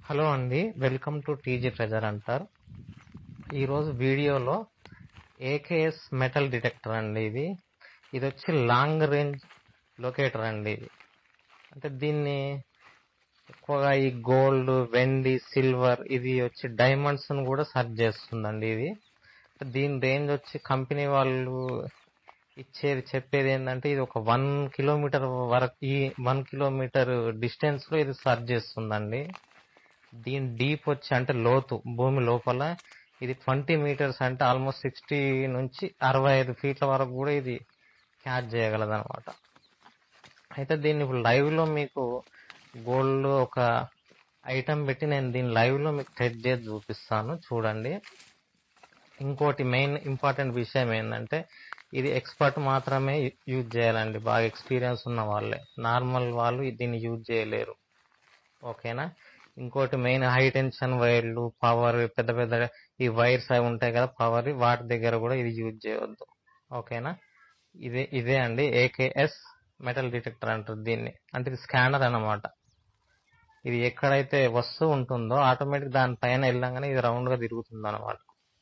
Hello అండి welcome to TG treasure అంటారు ఈరోజు వీడియోలో ఏకేఎస్ మెటల్ డిటెక్టర్ అండి ఇది ఇది వచ్చి లాంగ్ రేంజ్ లొకేటర్ అండి ఇది అంటే దీన్ని ఎక్కువగా ఈ గోల్డ్ వెండి సిల్వర్ ఇది వచ్చి డైమండ్స్ ను కూడా సర్చ్ చేస్తుందండి ఇది దీని రేంజ్ వచ్చి కంపెనీ వాళ్ళు ఇచ్చేది చెప్పేది ఏంటంటే ఇది ఒక వన్ కిలోమీటర్ వరకు ఈ వన్ కిలోమీటర్ డిస్టెన్స్ లో ఇది సర్చ్ చేస్తుందండి దీని డీప్ వచ్చి అంటే లోతు భూమి లోపల ఇది ట్వంటీ మీటర్స్ అంటే ఆల్మోస్ట్ సిక్స్టీ నుంచి అరవై ఐదు ఫీట్ల వరకు కూడా ఇది క్యాచ్ చేయగలదు అనమాట అయితే దీన్ని ఇప్పుడు లైవ్ లో మీకు గోల్డ్ ఒక ఐటమ్ పెట్టి నేను దీని లైవ్ లో మీకు టెస్ట్ చేసి చూపిస్తాను చూడండి ఇంకోటి మెయిన్ ఇంపార్టెంట్ విషయం ఏంటంటే ఇది ఎక్స్పర్ట్ మాత్రమే యూజ్ చేయాలండి బాగా ఎక్స్పీరియన్స్ ఉన్న వాళ్ళే నార్మల్ వాళ్ళు దీన్ని యూజ్ చేయలేరు ఓకేనా ఇంకోటి మెయిన్ హై టెన్షన్ వైర్లు పవర్ పెద్ద పెద్ద ఈ వైర్స్ అవి ఉంటాయి కదా పవర్ వాటి దగ్గర కూడా ఇది యూజ్ చేయవద్దు ఓకేనా ఇదే ఇదే అండి ఏకేఎస్ మెటల్ డిటెక్టర్ అంటారు దీన్ని అంటే ఇది స్కానర్ అన్నమాట ఇది ఎక్కడైతే వస్తువు ఉంటుందో ఆటోమేటిక్ దానిపైన వెళ్ళంగానే ఇది రౌండ్ గా తిరుగుతుంది అనమాట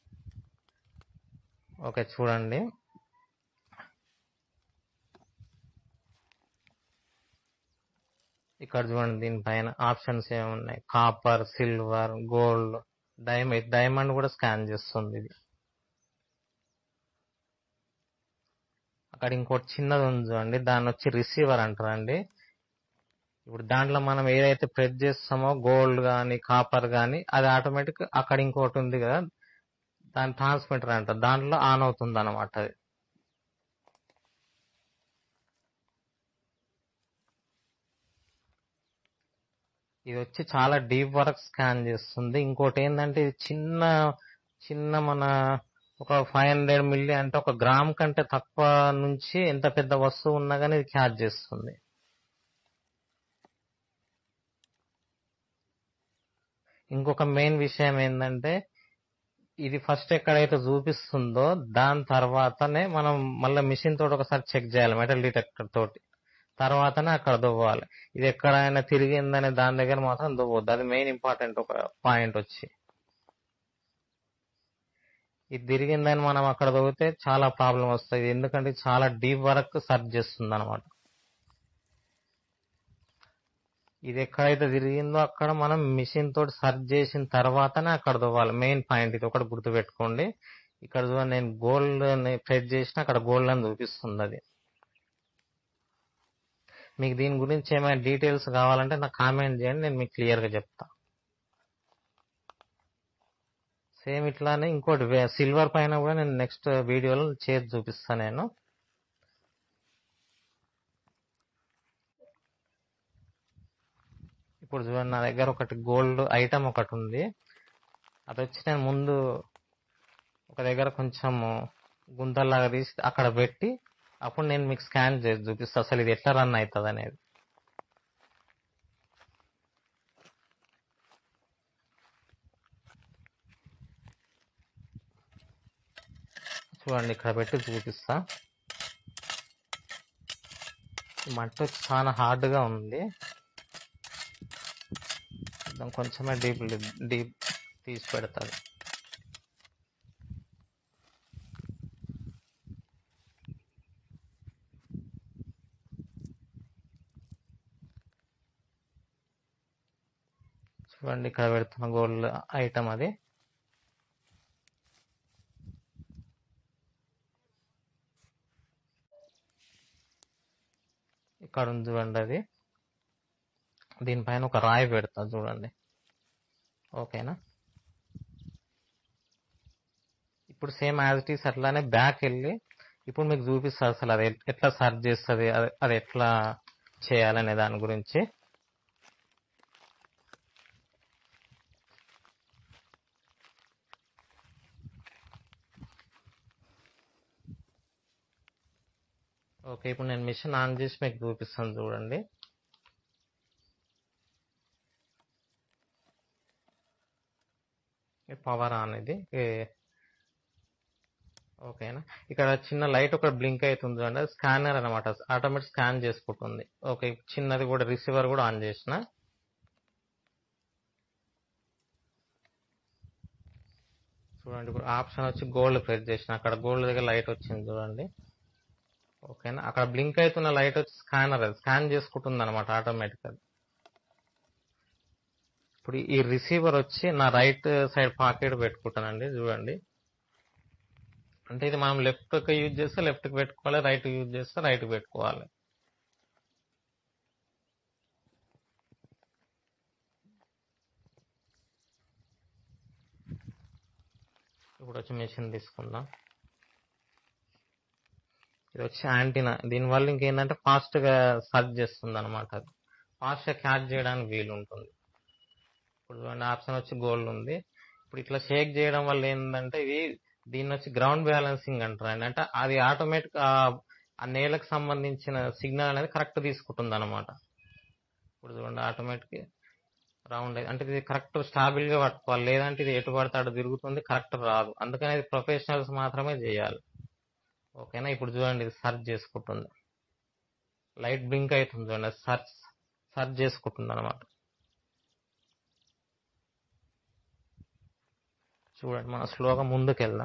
ఓకే చూడండి ఇక్కడ చూడండి దీనిపైన ఆప్షన్స్ ఏమున్నాయి copper silver gold diamond diamond కూడా స్కాన్ చేస్తుంది ఇది అక్కడ ఇంకోటి చిన్నది ఉంది చూడండి దాన్ని వచ్చి రిసీవర్ అంటారండి ఇప్పుడు దాంట్లో మనం ఏదైతే ప్రెస్ చేస్తామో గోల్డ్ కానీ కాపర్ కానీ అది ఆటోమేటిక్ అక్కడ ఇంకోటి ఉంది కదా దాని ట్రాన్స్మిటర్ అంటారు దాంట్లో ఆన్ అవుతుంది అనమాట అది ఇది వచ్చి చాలా డీప్ వరకు స్కాన్ చేస్తుంది ఇంకోటి ఏంటంటే ఇది చిన్న చిన్న మన ఒక ఫైవ్ హండ్రెడ్ మిల్లీ అంటే ఒక గ్రామ్ కంటే తక్కువ నుంచి ఎంత పెద్ద వస్తువు ఉన్నా కానీ ఇది క్యాచ్ చేస్తుంది ఇంకొక మెయిన్ విషయం ఏంటంటే ఇది ఫస్ట్ ఎక్కడైతే చూపిస్తుందో దాని తర్వాతనే మనం మళ్ళీ మిషన్ తోటి ఒకసారి చెక్ చేయాలి మెటల్ డిటెక్టర్ తోటి తర్వాతనే అక్కడ దువ్వాలి ఇది ఎక్కడైనా తిరిగిందనే దాని దగ్గర మాత్రం దువ్వద్దు అది మెయిన్ ఇంపార్టెంట్ ఒక పాయింట్ వచ్చి ఇది తిరిగిందని మనం అక్కడ దువ్వితే చాలా ప్రాబ్లం వస్తుంది ఎందుకంటే చాలా డీప్ వరకు సర్చ్ చేస్తుంది అనమాట ఇది ఎక్కడైతే తిరిగిందో అక్కడ మనం మిషన్ తోటి సర్చ్ చేసిన తర్వాతనే అక్కడ దువ్వాలి మెయిన్ పాయింట్ ఇది ఒకటి గుర్తుపెట్టుకోండి ఇక్కడ చూడండి నేను గోల్డ్ ప్రెస్ చేసిన అక్కడ గోల్డ్ అని చూపిస్తుంది అది మీకు దీని గురించి ఏమైనా డీటెయిల్స్ కావాలంటే నాకు కామెంట్ చేయండి నేను మీకు క్లియర్గా చెప్తా సేమ్ ఇట్లానే ఇంకోటి సిల్వర్ పైన కూడా నేను నెక్స్ట్ వీడియోలో చేసి చూపిస్తాను నేను ఇప్పుడు చూడండి నా దగ్గర ఒకటి గోల్డ్ ఐటమ్ ఒకటి ఉంది అది వచ్చి నేను ముందు ఒక దగ్గర కొంచెం గుంతల్లాగా తీసి అక్కడ పెట్టి అప్పుడు నేను మీకు స్కాన్ చేసి చూపిస్తా అసలు ఇది ఎట్లా రన్ అవుతుంది అనేది చూడండి ఇక్కడ పెట్టి చూపిస్తా మట్టి వచ్చి చాలా హార్డ్గా ఉంది కొంచెమే డీప్ డీప్ తీసి పెడతాడు చూడండి ఇక్కడ పెడుతున్న గోల్డ్ ఐటమ్ అది ఇక్కడ ఉంది చూడండి అది దీనిపైన ఒక రాయి పెడతా చూడండి ఓకేనా ఇప్పుడు సేమ్ యాజ్ ఇట్ ఈస్ అట్లానే బ్యాక్ వెళ్ళి ఇప్పుడు మీకు చూపిస్తారు అసలు అది ఎట్లా సర్చ్ చేస్తుంది అది ఎట్లా చేయాలనే దాని గురించి ఓకే ఇప్పుడు నేను మిషన్ ఆన్ చేసి మీకు చూపిస్తాను చూడండి పవర్ ఆన్ ఇది ఓకేనా ఇక్కడ చిన్న లైట్ ఒకటి బ్లింక్ అవుతుంది చూడండి స్కానర్ అనమాట ఆటోమేటిక్ స్కాన్ చేసుకుంటుంది ఓకే చిన్నది కూడా రిసీవర్ కూడా ఆన్ చేసిన చూడండి ఇప్పుడు ఆప్షన్ వచ్చి గోల్డ్ ప్రెస్ చేసిన అక్కడ గోల్డ్ దగ్గర లైట్ వచ్చింది చూడండి ఓకేనా అక్కడ బ్లింక్ అవుతున్న లైట్ వచ్చి స్కానర్ అది స్కాన్ చేసుకుంటుంది అనమాట ఆటోమేటిక్ ఇప్పుడు ఈ రిసీవర్ వచ్చి నా రైట్ సైడ్ పాకెట్ పెట్టుకుంటానండి చూడండి అంటే ఇది మనం లెఫ్ట్ కి యూజ్ చేస్తే లెఫ్ట్ కి పెట్టుకోవాలి రైట్ యూజ్ చేస్తే రైట్ కి పెట్టుకోవాలి ఇప్పుడు వచ్చి మెషిన్ తీసుకుందాం ఇది వచ్చి యాంటీనా దీనివల్ల ఇంకేంటంటే ఫాస్ట్ గా సర్చ్ చేస్తుంది అనమాట అది ఫాస్ట్ గా క్యాచ్ చేయడానికి వీలు ఉంటుంది ఇప్పుడు చూడండి ఆప్షన్ వచ్చి గోల్డ్ ఉంది ఇప్పుడు ఇట్లా షేక్ చేయడం వల్ల ఏంటంటే ఇది దీన్ని వచ్చి గ్రౌండ్ బ్యాలెన్సింగ్ అంటారండి అంటే అది ఆటోమేటిక్ ఆ నేలకు సంబంధించిన సిగ్నల్ అనేది కరెక్ట్ తీసుకుంటుంది అనమాట ఇప్పుడు చూడండి ఆటోమేటిక్ రౌండ్ అంటే ఇది కరెక్ట్ స్టాబిల్ గా పట్టుకోవాలి లేదంటే ఇది ఎటు పడితే అటు తిరుగుతుంది కరెక్ట్ రాదు అందుకని ఇది ప్రొఫెషనల్స్ మాత్రమే చేయాలి ఓకేనా ఇప్పుడు చూడండి ఇది సర్చ్ చేసుకుంటుంది లైట్ బ్లింక్ అవుతుంది చూడండి సర్చ్ సర్చ్ చేసుకుంటుంది అనమాట చూడండి మనం స్లోగా ముందుకు వెళ్దాం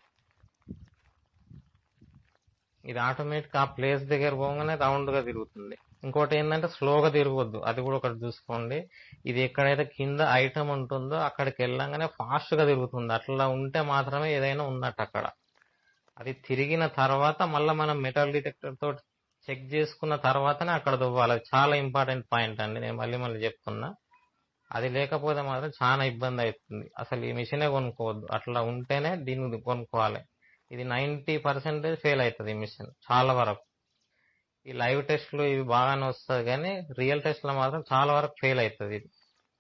ఇది ఆటోమేటిక్ ఆ ప్లేస్ దగ్గర పోగానే రౌండ్ గా తిరుగుతుంది ఇంకోటి ఏంటంటే స్లోగా తిరగొద్దు అది కూడా ఒకటి చూసుకోండి ఇది ఎక్కడైతే కింద ఐటమ్ ఉంటుందో అక్కడికి వెళ్ళంగానే ఫాస్ట్ గా తిరుగుతుంది అట్లా ఉంటే మాత్రమే ఏదైనా ఉన్నట్టు అక్కడ అది తిరిగిన తర్వాత మళ్ళీ మనం మెటల్ డిటెక్టర్ తో చెక్ చేసుకున్న తర్వాతనే అక్కడ దువ్వాలి అది చాలా ఇంపార్టెంట్ పాయింట్ అండి నేను మళ్ళీ మళ్ళీ చెప్తున్నా అది లేకపోతే మాత్రం చాలా ఇబ్బంది అవుతుంది అసలు ఈ మిషనే కొనుక్కోవద్దు అట్లా ఉంటేనే దీన్ని కొనుక్కోవాలి ఇది నైంటీ పర్సెంటేజ్ ఫెయిల్ అవుతుంది ఈ మిషన్ చాలా వరకు ఈ లైవ్ టెస్ట్లు ఇవి బాగానే వస్తుంది కానీ రియల్ టెస్ట్లో మాత్రం చాలా వరకు ఫెయిల్ అవుతుంది ఇది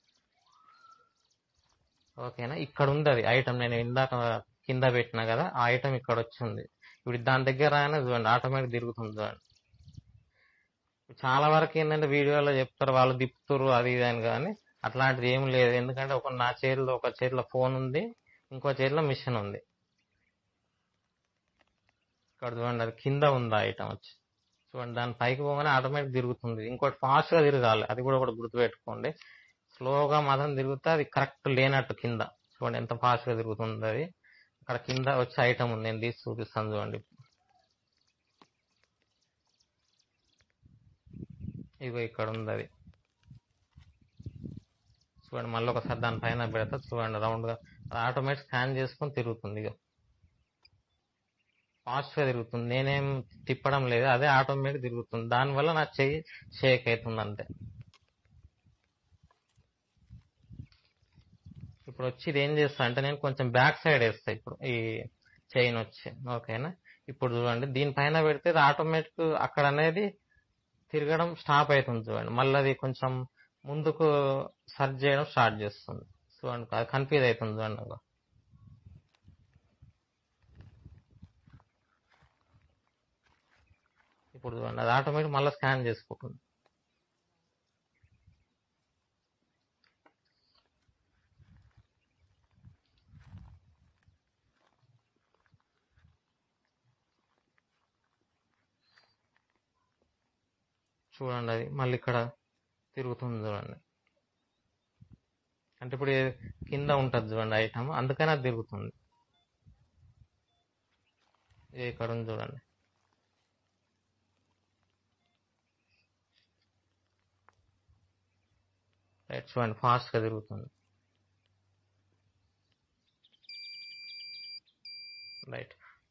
ఓకేనా ఇక్కడ ఉంది అది ఐటమ్ నేను ఇందాక కింద పెట్టినా కదా ఆ ఐటమ్ ఇక్కడ వచ్చింది ఇప్పుడు దాని దగ్గర రాగానే చూడండి ఆటోమేటిక్ తిరుగుతుంది చూడండి చాలా వరకు ఏంటంటే వీడియోలో చెప్తారు వాళ్ళు తిప్పుతారు అది ఇది అని కానీ అట్లాంటిది ఏం లేదు ఎందుకంటే ఒక నా చేతిలో ఒక చేతిలో ఫోన్ ఉంది ఇంకో చేతిలో మిషన్ ఉంది ఇక్కడ చూడండి అది కింద ఉంది ఐటమ్ వచ్చి చూడండి దాని పైకి పోగానే ఆటోమేటిక్ తిరుగుతుంది ఇంకోటి ఫాస్ట్ గా తిరగాలి అది కూడా ఒకటి గుర్తుపెట్టుకోండి స్లోగా మాత్రం తిరిగితే అది కరెక్ట్ లేనట్టు కింద చూడండి ఎంత ఫాస్ట్ గా తిరుగుతుంది అది అక్కడ కింద వచ్చే ఐటమ్ ఉంది నేను తీసి చూపిస్తాను చూడండి ఇగో ఇక్కడ ఉంది అది చూడండి మళ్ళీ ఒకసారి దాని పైన పెడతా చూడండి రౌండ్ గా ఆటోమేటిక్ స్కాన్ చేసుకొని తిరుగుతుంది ఇక ఫాస్ట్ గా తిరుగుతుంది నేనేం తిప్పడం లేదు అదే ఆటోమేటిక్ తిరుగుతుంది దానివల్ల నా చెయ్యి షేక్ అవుతుంది అంతే ఇప్పుడు వచ్చి ఇది ఏం చేస్తా అంటే నేను కొంచెం బ్యాక్ సైడ్ వేస్తా ఇప్పుడు ఈ చైన్ వచ్చి ఓకేనా ఇప్పుడు చూడండి దీనిపైన పెడితే ఇది ఆటోమేటిక్ అక్కడ అనేది తిరగడం స్టాప్ అవుతుంది చూడండి మళ్ళీ అది కొంచెం ముందుకు సర్చ్ చేయడం స్టార్ట్ చేస్తుంది చూడండి అది కన్ఫ్యూజ్ అవుతుంది చూడండి నాకు. ఇప్పుడు చూడండి అది ఆటోమేటిక్ మళ్ళీ స్కాన్ చేసుకుంటుంది చూడండి అది మళ్ళీ ఇక్కడ తిరుగుతుంది చూడండి అంటే ఇప్పుడు ఇది కింద ఉంటుంది చూడండి ఐటమ్ అందుకని అది తిరుగుతుంది ఇది ఇక్కడ ఉంది చూడండి రైట్ చూడండి ఫాస్ట్ గా తిరుగుతుంది రైట్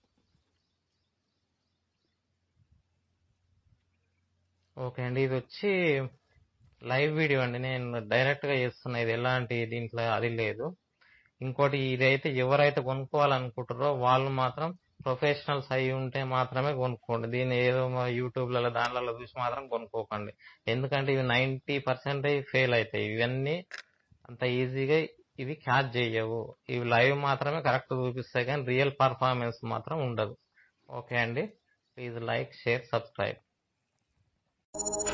ఓకే అండి ఇది వచ్చి లైవ్ వీడియో అండి నేను డైరెక్ట్ గా చేస్తున్నా ఇది ఎలాంటి దీంట్లో అది లేదు ఇంకోటి ఇదైతే ఎవరైతే కొనుక్కోవాలనుకుంటారో వాళ్ళు మాత్రం ప్రొఫెషనల్స్ అయి ఉంటే మాత్రమే కొనుక్కోండి దీన్ని ఏదో యూట్యూబ్లలో దానిలలో చూసి మాత్రం కొనుక్కోకండి ఎందుకంటే ఇవి నైంటీ పర్సెంటేజ్ ఫెయిల్ అవుతాయి ఇవన్నీ అంత ఈజీగా ఇవి క్యాచ్ చేయవు ఇవి లైవ్ మాత్రమే కరెక్ట్ చూపిస్తాయి కానీ రియల్ పర్ఫార్మెన్స్ మాత్రం ఉండదు ఓకే అండి ప్లీజ్ లైక్ షేర్ సబ్స్క్రైబ్